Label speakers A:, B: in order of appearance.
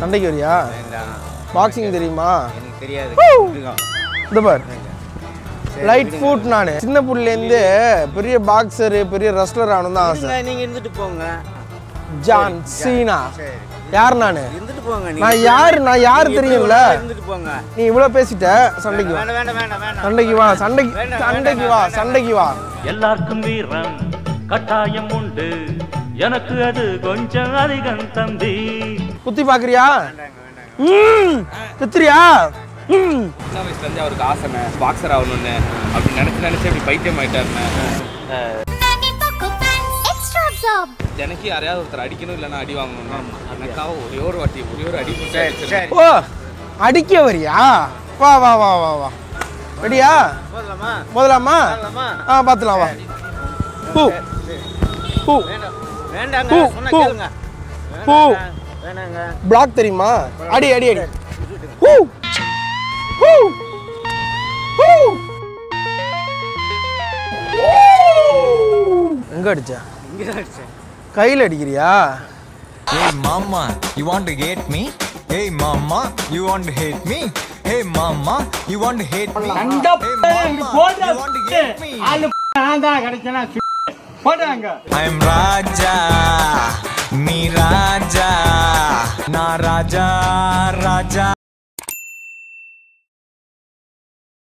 A: சண்டைக்கு வரியா
B: வேண்டாம்
A: பாக்ஸிங் தெரியுமா
B: எனக்கு தெரியாது இதுதான்.
A: இந்த பார் லைட் ஃபுட் நான் சின்ன புள்ளைலேருந்து பெரிய பாக்ஸர் பெரிய ரெஸ்லர் ஆகணும் தான் ஆசை
B: இருங்க, நீங்க இருந்துட்டு போங்க
A: ஜான் சீனா
B: சரி
A: யார் நான்
B: இருந்துட்டு போங்க நீங்க
A: நான் யார் நான் யார்
B: நீங்க எப்படி
A: தெரியும்ல
B: வேணாலும் இருந்துட்டு போங்க
A: நீ இவ்வளோ பேசிட்ட சண்டைக்கு வா
B: வேண்டாம் வேண்டாம் வேண்டாம் வேண்டாம்
A: சண்டைக்கு வா சண்டைக்கு
B: வேண்டாம்,
A: சண்டைக்கு
B: வேண்டாம்,
A: வா
B: வேண்டாம்.
A: சண்டைக்கு வா
C: எல்லாருக்கும் வீரம் கட்டாயம் உண்டு எனக்கு அது கொஞ்சம் அதிகம் தம்பி
A: குத்தி பாக்குறியா ம் குத்துறியா ம்
D: சின்ன வயசுலேருந்தே அவருக்கு ஆசைண்ணே பாக்ஸர் ஆகணும்னு அப்படி நினச்சி நினச்சி அப்படி பைத்தியம் ஆயிட்டாருண்ணே
E: Extra absorb.
D: எனக்கு யாரையாவது ஒருத்தர் அடிக்கணும் இல்லைன்னா அடி வாங்கணும்னா எனக்காக ஒரே ஒரு வாட்டி ஒரே ஒரு அடி மட்டும்
B: சரி
D: அடிச்சிருந்தேன்.
B: சரி
A: ஓ அடிக்க வரியா வா வா வா வா வா ரெடியா
B: போதலாமா
A: முதலாமா
B: போதலாமா
A: ஆ பார்த்துலாம் வா பூ பூ
B: வேண்டாம் வேண்டாங்க
A: பூ,
B: சொன்னா
A: பூ.
B: கேளுங்க
A: பூ.
B: வேணாங்க, வேணாங்க
A: பிளாக் தெரியுமா அடி அடி அடி பூ பூ பூ எங்க அடிச்ச
B: இங்கே தான் அடிச்சேன்
A: கையில் அடிக்கிறியா
F: Hey mama, you want to hate me? Hey mama, you want to hate me? Hey mama, you want to hate me? Hey mama, you want to hate me? I am Raja, me Raja, na Raja, Raja.